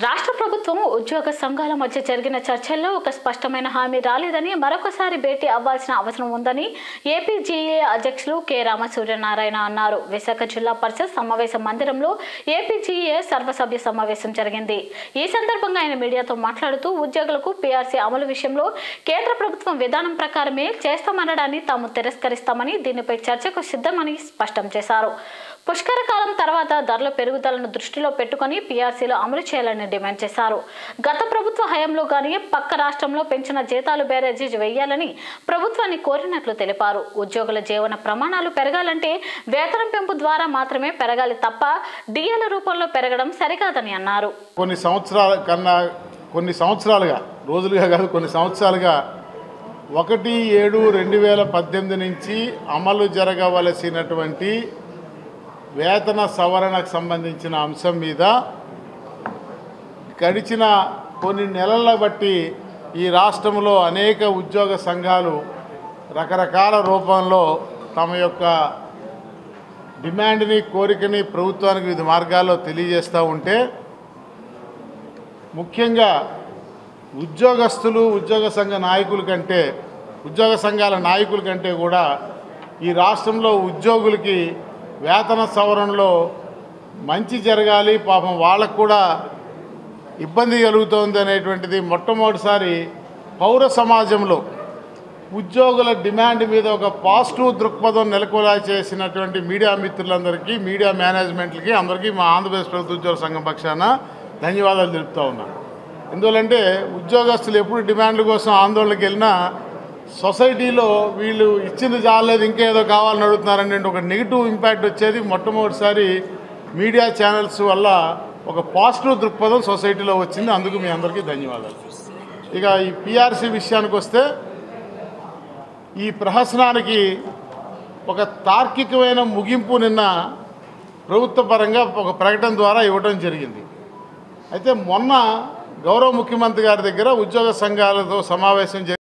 రాష్ట్ర ప్రభుత్వం ఉద్యోగ సంఘాల మధ్య జరిగిన చర్చల్లో ఒక స్పష్టమైన హామీ రాలేదని మరొకసారి భేటీ అవ్వాల్సిన అవసరం ఉందని ఏపీజీఏ అధ్యక్షులు కె రామసూర్యనారాయణ అన్నారు విశాఖ జిల్లా పరిషత్ సమావేశ మందిరంలో ఏపీజీఏ సర్వసభ్య సమావేశం జరిగింది ఈ సందర్భంగా ఆయన మీడియాతో మాట్లాడుతూ ఉద్యోగులకు పీఆర్సీ అమలు విషయంలో కేంద్ర ప్రభుత్వం విధానం ప్రకారమే చేస్తామనడాన్ని తాము తిరస్కరిస్తామని దీనిపై చర్చకు సిద్ధమని స్పష్టం చేశారు పుష్కర కాలం తర్వాత ధరల పెరుగుదలను దృష్టిలో పెట్టుకుని పీఆర్సీలో అమలు చేయాలని డిమాండ్ చేశారు గత ప్రభుత్వ హయాంలో గానీ పక్క రాష్ట్రంలో పెంచిన జీతాలు బేరేజీ వేయాలని ప్రభుత్వాన్ని కోరినట్లు తెలిపారు ఉద్యోగుల జీవన ప్రమాణాలు పెరగాలంటే వేతనం పెంపు ద్వారా మాత్రమే పెరగాలి తప్ప డిఏల రూపంలో పెరగడం సరికాదని అన్నారు కొన్ని సంవత్సరాల కన్నా కొన్ని సంవత్సరాలుగా రోజులుగా కాదు కొన్ని సంవత్సరాలుగా ఒకటి ఏడు రెండు వేల పద్దెనిమిది నుంచి అమలు జరగవలసినటువంటి వేతన సవరణకు సంబంధించిన అంశం మీద గడిచిన కొన్ని నెలల బట్టి ఈ రాష్ట్రంలో అనేక ఉద్యోగ సంఘాలు రకరకాల రూపంలో తమ యొక్క డిమాండ్ని కోరికని ప్రభుత్వానికి వివిధ మార్గాల్లో తెలియజేస్తూ ఉంటే ముఖ్యంగా ఉద్యోగస్తులు ఉద్యోగ సంఘ నాయకుల కంటే ఉద్యోగ సంఘాల నాయకుల కంటే కూడా ఈ రాష్ట్రంలో ఉద్యోగులకి వేతన సవరణలో మంచి జరగాలి పాపం వాళ్ళకు కూడా ఇబ్బంది కలుగుతోంది అనేటువంటిది మొట్టమొదటిసారి పౌర సమాజంలో ఉద్యోగుల డిమాండ్ మీద ఒక పాజిటివ్ దృక్పథం నెలకొలా చేసినటువంటి మీడియా మిత్రులందరికీ మీడియా మేనేజ్మెంట్లకి అందరికీ మా ఆంధ్రప్రదేశ్ ప్రభుత్వ ఉద్యోగ సంఘం పక్షాన ధన్యవాదాలు తెలుపుతా ఉన్నాను ఎందువల్లంటే ఉద్యోగస్తులు ఎప్పుడు డిమాండ్ల కోసం ఆందోళనకి వెళ్ళినా సొసైటీలో వీళ్ళు ఇచ్చింది చాలేదు ఇంకేదో కావాలని అడుగుతున్నారని ఒక నెగిటివ్ ఇంపాక్ట్ వచ్చేది మొట్టమొదటిసారి మీడియా ఛానల్స్ వల్ల ఒక పాజిటివ్ దృక్పథం సొసైటీలో వచ్చింది అందుకు మీ అందరికీ ధన్యవాదాలు ఇక ఈ పిఆర్సీ విషయానికి వస్తే ఈ ప్రహసనానికి ఒక తార్కికమైన ముగింపు నిన్న ప్రభుత్వ పరంగా ఒక ప్రకటన ద్వారా ఇవ్వడం జరిగింది అయితే మొన్న గౌరవ ముఖ్యమంత్రి గారి దగ్గర ఉద్యోగ సంఘాలతో సమావేశం జరిగి